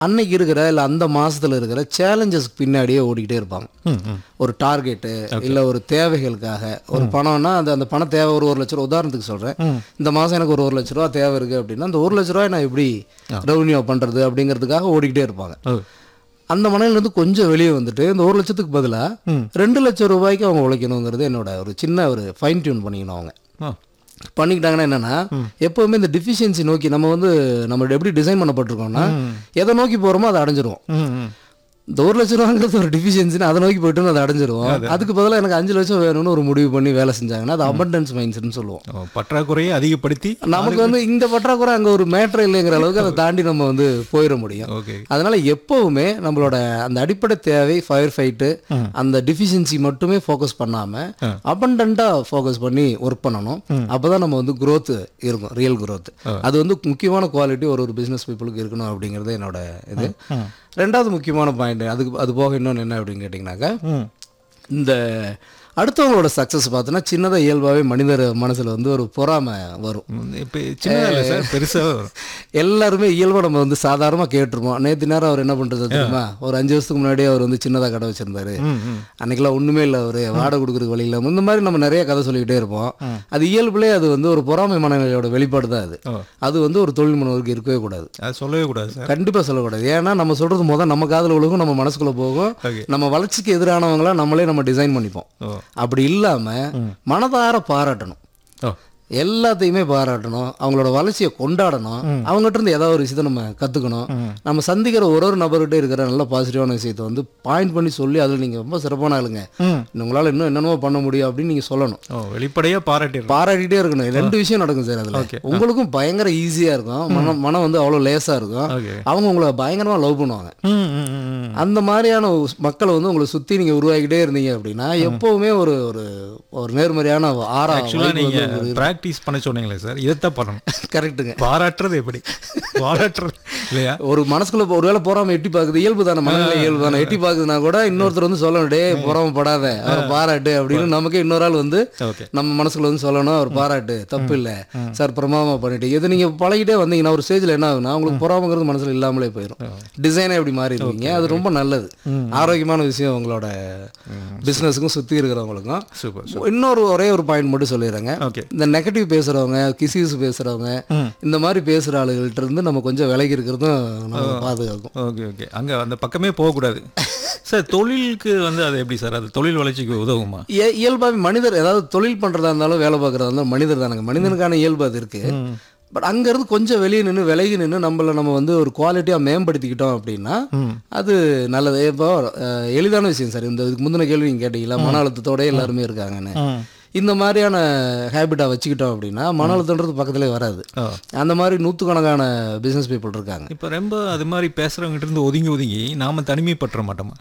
அன்னைக்கு இருக்கிற இல்லை அந்த மாசத்துல இருக்கிற சேலஞ்சஸ்க்கு பின்னாடியே ஓடிக்கிட்டே இருப்பாங்க ம் ம் ஒரு டார்கெட்டு இல்லை ஒரு தேவைகளுக்காக ஒரு பணம்னா அந்த அந்த பண தேவை ஒரு ஒரு லட்ச ரூபா உதாரணத்துக்கு சொல்கிறேன் இந்த மாதம் எனக்கு ஒரு ஒரு லட்ச ரூபா தேவை இருக்குது அப்படின்னா அந்த ஒரு லட்ச ரூபாய் நான் எப்படி ரெவன்யூ பண்ணுறது அப்படிங்கிறதுக்காக ஓடிக்கிட்டே இருப்பாங்க ஓ அந்த மனையிலேருந்து கொஞ்சம் வெளியே வந்துட்டு இந்த ஒரு லட்சத்துக்கு பதிலாக ரெண்டு லட்சம் ரூபாய்க்கு அவங்க உழைக்கணுங்கிறது என்னோட ஒரு சின்ன ஒரு ஃபைன் டியூன் பண்ணிக்கணும் அவங்க ஆ பண்ணிக்கிட்டாங்கன்னா என்னன்னா எப்போவுமே இந்த டிஃபிஷியன்சி நோக்கி நம்ம வந்து நம்ம எப்படி டிசைன் பண்ணப்பட்டிருக்கோம்னா எதை நோக்கி போகிறோமோ அதை அடைஞ்சிருவோம் ம் ம் இந்த ஒரு லட்ச ரூபாங்கிறது ஒரு டிஃபிஷியன்சின்னு அதை நோக்கி போயிட்டு அதை அடைஞ்சிருவோம் அதுக்கு பதிலாக எனக்கு அஞ்சு லட்சம் வேணும்னு ஒரு முடிவு பண்ணி வேலை செஞ்சாங்கன்னா அது அபண்டன்ஸ் மைண்ட் செட்னு சொல்லுவோம் ஓ, பற்றாக்குறையை அதிகப்படுத்தி நமக்கு வந்து இந்த பற்றாக்குறை அங்கே ஒரு மேட்ரு இல்லைங்கிற அளவுக்கு அதை தாண்டி நம்ம வந்து போயிட முடியும் ஓகே அதனால எப்பவுமே நம்மளோட அந்த அடிப்படை தேவை ஃபயர் ஃபைட்டு அந்த டிஃபிஷியன்சி மட்டுமே ஃபோக்கஸ் பண்ணாம அபண்டண்ட்டாக ஃபோக்கஸ் பண்ணி ஒர்க் பண்ணணும் அப்பதான் நம்ம வந்து growth இருக்கும் ரியல் growth அது வந்து முக்கியமான குவாலிட்டி ஒரு ஒரு பிஸ்னஸ் பீப்புளுக்கு இருக்கணும் அப்படிங்கிறது என்னோட இது ரெண்டாவது முக்கியமான பாயிண்ட் அதுக்கு அது போக இன்னொன்று என்ன அப்படின்னு கேட்டிங்கனாக்கா ம் இந்த அடுத்தவங்களோட சக்ஸஸ் பார்த்தோன்னா சின்னதாக இயல்பாகவே மனிதர் மனசில் வந்து ஒரு பொறாமை வரும் இப்போ சின்னதாக இல்லை சார் பெருசாக வரும் எல்லாருமே இயல்பாக நம்ம வந்து சாதாரணமாக கேட்டுருப்போம் நேற்று நேரம் அவர் என்ன பண்ணுறது தெரியுமா ஒரு அஞ்சு வருஷத்துக்கு முன்னாடியே அவர் வந்து சின்னதாக கடை வச்சிருந்தாரு ம் ம் அன்னைக்கெல்லாம் ஒன்றுமே இல்லை அவர் வாடகை கொடுக்குறதுக்கு வழி இல்லாமல் இந்த மாதிரி நம்ம நிறைய கதை சொல்லிக்கிட்டே இருப்போம் அது இயல்புலேயே அது வந்து ஒரு பொறாமை மனநிலையோட வெளிப்பாடு தான் அது ஓ அது வந்து ஒரு தொழில் முனைவருக்கு இருக்கவே கூடாது அது சொல்லவே கூடாது சார் கண்டிப்பாக சொல்லக்கூடாது ஏன்னா நம்ம சொல்கிறது முதல் நம்ம காதில் விழுகும் நம்ம மனசுக்குள்ளே போகும் ஓகே நம்ம வளர்ச்சிக்கு எதிரானவங்களா நம்மளே நம்ம டிசைன் பண்ணிப்போம் ஓ அப்படி இல்லாமல் மனதார பாராட்டணும் ஓ எல்லாத்தையுமே பாராட்டணும் அவங்களோட வளர்ச்சியை கொண்டாடணும் அவங்ககிட்ட இருந்து ஏதாவது ஒரு விஷயத்தை நம்ம கற்றுக்கணும் நம்ம சந்திக்கிற ஒரு ஒரு நபர்கிட்ட இருக்கிற நல்ல பாசிட்டிவான விஷயத்தை வந்து பாயிண்ட் பண்ணி சொல்லி அதில் நீங்கள் ரொம்ப சிறப்பான ஆளுங்க ம் உங்களால் இன்னும் என்னென்னவோ பண்ண முடியும் அப்படின்னு நீங்கள் சொல்லணும் ஓ வெளிப்படையாக பாராட்டிடுறோம் பாராட்டிகிட்டே இருக்கணும் ரெண்டு விஷயம் நடக்கும் சார் அதில் Okay. உங்களுக்கும் பயங்கர ஈஸியாக இருக்கும் மனம் மனம் வந்து அவ்வளோ லேசாக இருக்கும் ஓகே அவங்க உங்களை பயங்கரமாக லவ் பண்ணுவாங்க ம் ம் ம், ம் அந்த மாதிரியான உஸ்- மக்களை வந்து உங்களை சுற்றி நீங்கள் உருவாக்கிட்டே இருந்தீங்க அப்படின்னா எப்போவுமே ஒரு ஒரு ஒரு நேர்மறையான ஆறா ஆக்சுவலாக நீங்கள் ப்ராக்டிஸ் பண்ண சொன்னீங்களே சார் இதைத்தான் பண்ணணும் கரெக்டுங்க பாராட்டுறது எப்படி பாராட்டுறது இல்லையா ஒரு மனசுக்குள்ள இப்போ ஒருவேளை பொறாம எட்டி பார்க்குது இயல்பு தானே மனநிலை இயல்பு தானே எட்டி பார்க்குதுன்னா கூட இன்னொருத்தர் வந்து சொல்லணும் டே பொறாமப்படாத அவர் பாராட்டு அப்படின்னு நமக்கே இன்னொரு ஆள் வந்து ஓகே நம்ம மனசுக்குள்ள வந்து சொல்லணும் அவர் பாராட்டு தப்பு இல்லை சார் பிரமாதமா பண்ணிட்டு இது நீங்க பழகிட்டே வந்தீங்கன்னா ஒரு ஸ்டேஜ்ல என்ன ஆகுனா உங்களுக்கு பொறாமங்கிறது மனசுல இல்லாமலே போயிடும் டிசைனே அப்படி மாறிடுவீங்க அது ரொம்ப நல்லது ஆரோக்கியமான விஷயம் உங்களோட பிசினஸுக்கும் சுத்தி இருக்கிறவங்களுக்கும் சூப்பர் இன்னொரு ஒரே ஒரு பாயிண்ட் மட்டும் சொல்லிடுறேங்க ஓகே இந்த நெகட்டிவ் பேசுறவங்க கிசிஸ் பேசுறவங்க இந்த மாதிரி பேசுற ஆளுகள்ட்ட இருந்து நம்ம கொஞ்சம் விலகி இருக்கிறதும் நம்ம பாதுகாக்கும் ஓகே ஓகே அங்கே அந்த பக்கமே போகக்கூடாது சார் தொழிலுக்கு வந்து அது எப்படி சார் அது தொழில் வளர்ச்சிக்கு உதவுமா இய- இயல்பாவே மனிதர் ஏதாவது தொழில் பண்றதா இருந்தாலும் வேலை பார்க்கறதா இருந்தாலும் மனிதர் தானங்க மனிதனுக்கான இயல்பு அது இருக்கு பட் அங்கேருந்து கொஞ்சம் வெளியே நின்று விலகி நின்று நம்மளை நம்ம வந்து ஒரு குவாலிட்டியாக மேம்படுத்திக்கிட்டோம் அப்படின்னா அது நல்லது இப்போ அஹ், எளிதான விஷயம் சார் இந்த இதுக்கு முந்தின கேள்வி நீங்கள் கேட்டீங்களா மன அழுத்தத்தோட எல்லாருமே இருக்காங்கன்னு இந்த மாதிரியான ஹேபிட்டாக வச்சுக்கிட்டோம் அப்படின்னா மன அழுத்தன்றது பக்கத்துலேயே வராது ஓ அந்த மாதிரி நூற்றுக்கணக்கான பிஸ்னஸ் பீப்புள் இருக்காங்க இப்போ ரொம்ப அது மாதிரி பேசுகிறவங்ககிட்ட இருந்து ஒதுங்கி ஒதுங்கி நாம தனிமைப்பற்ற மாட்டோமா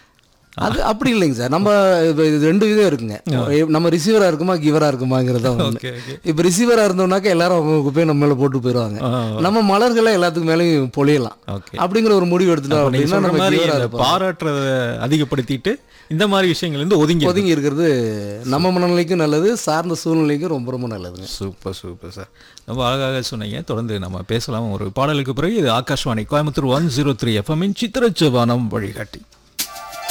அது அப்படி இல்லைங்க சார் நம்ம இப்போ இது ரெண்டு விதம் இருக்குங்க நம்ம ரிசீவராக இருக்குமா கிவராக இருக்குமாங்கிறத ஒன்று ஓகே ஓகே இப்போ ரிசீவராக இருந்தோம்னாக்க எல்லாரும் அவங்க குப்பையை நம்ம மேலே போட்டு போயிடுவாங்க ஆ, நம்ம மலர்களை எல்லாத்துக்கு மேலேயும் பொழியலாம் ஓகே அப்படிங்கிற ஒரு முடிவு எடுத்துட்டோம் நீங்க அப்படின்னா சொல்ற நம்ம மாதிரி giver ஆ அந்த இருப்போம். பாராட்டுறத அதிகப்படுத்திட்டு இந்த மாதிரி விஷயங்கள் இருந்து ஒதுங்கி ஒதுங்கி இருக்கிறது நம்ம மனநிலைக்கும் நல்லது சார்ந்த சூழ்நிலைக்கும் ரொம்ப ரொம்ப நல்லதுங்க சூப்பர் சூப்பர் சார் ரொம்ப அழகாக சொன்னீங்க தொடர்ந்து நம்ம பேசலாம் ஒரு பாடலுக்கு பிறகு இது Akashvani Coimbatore one zero three எஃப்எம்மின் சித்திரச்சவானம் வழிகாட்டி